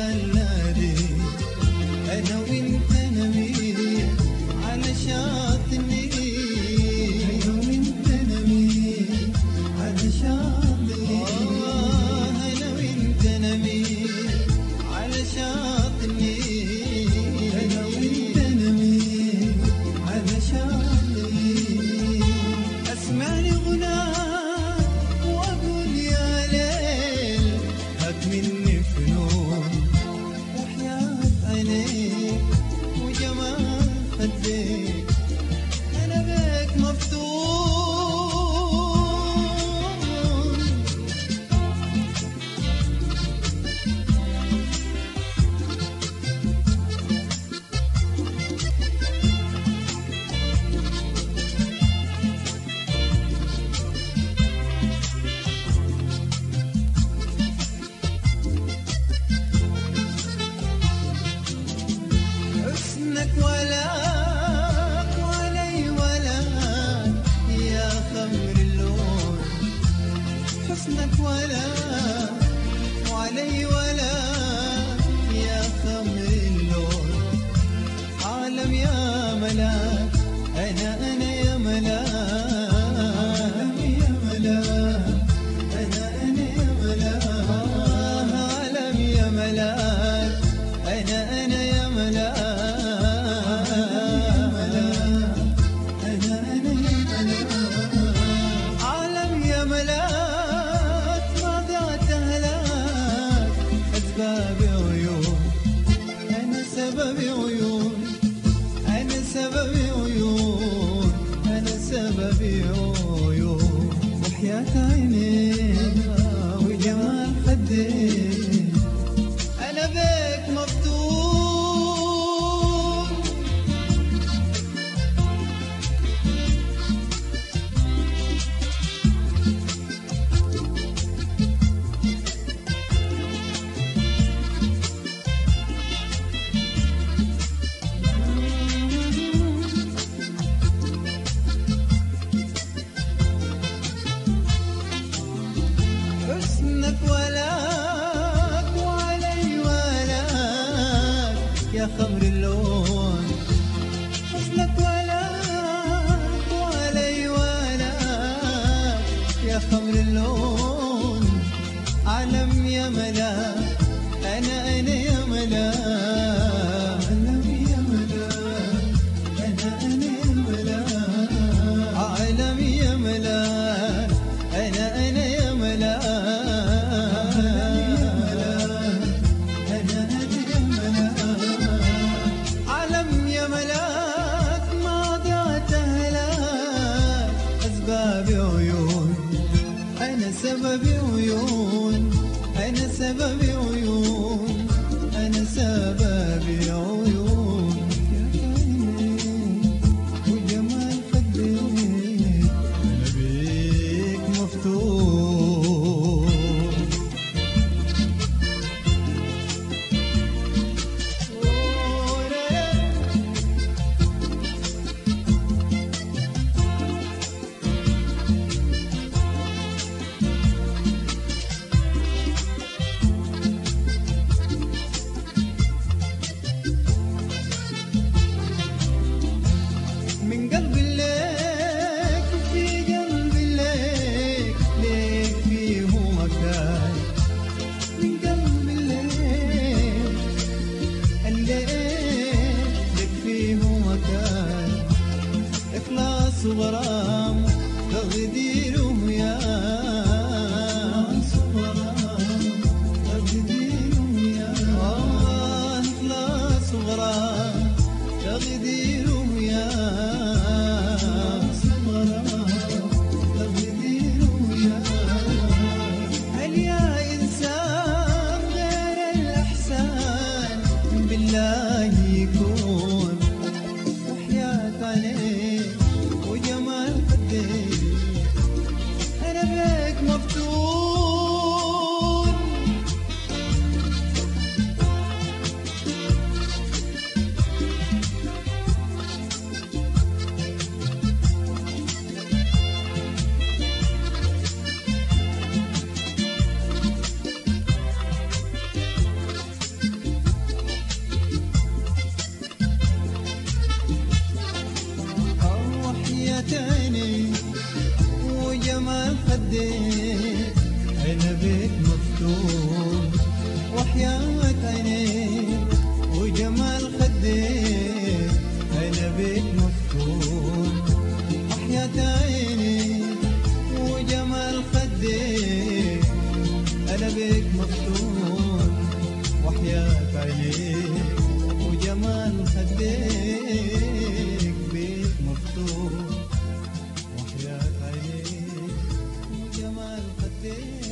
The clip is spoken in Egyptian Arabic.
النادي انا وانت نميل على شاط النيل انا وانت نميل على شاط النيل انا وانت نميل على شاط النيل انا وانت نميل على شاط النيل اسمعني غناك واقول يا ليل هات مني فنون وحياة عينيك وجمال خديك أنا بك مفتون حسنك ولاك ولي ولاك يا خمر اللون حسنك ولاك وعلي ولاك يا خمر اللون عالم يا ملاك أنا أنا يا ملاك عالم يا ملاك أنا أنا يا ملاك عالم يا ملاك أنا أنا يا ملاك أنا أنا يا ملاك عالم يا ملاك ما ذات هلاك أسباب عيون أنا سبب عيون أنا سبب عيون أنا سبب عيون وحياة عينيك وجمال خديك أنا بك مفتون حسنك ولاك وعلي ولاك يا خمر اللون حسنك ولاك وعلي ولاك يا خمر اللون علم يا ملاك أنا أنا يا ملاك علم يا ملاك أنا أنا يا ملاك عالم يا ملاك أنا أنا يا ملاك أنا أنا يا ملاك عالم يا ملاك ما ضاعت هلاك أسباب عيون أنا سبب عيون أنا سبب عيون أنا سبب عيون يا عيني وجمال خديك أنا بيك مفتون من قلبي لك في قلبي لك ليك فيه مكان من قلبي لك الليل لك فيه مكان إخلاص وغرام تغدير وياه تغدير وياه آه إخلاص وغرام تغدير وياه تغدير وياه هل يا إنسان غير الإحسان بالله يكون وحياة عليك وجمال خديك أنا بك مفتون خديك أنا بك مفتون وحياة عينيك وجمال خديك أنا بك مفتون وحياة عينيك وجمال خديك أنا بك مفتون وحياة عينيك وجمال خديك بك مفتون وحياة عينيك وجمال خديك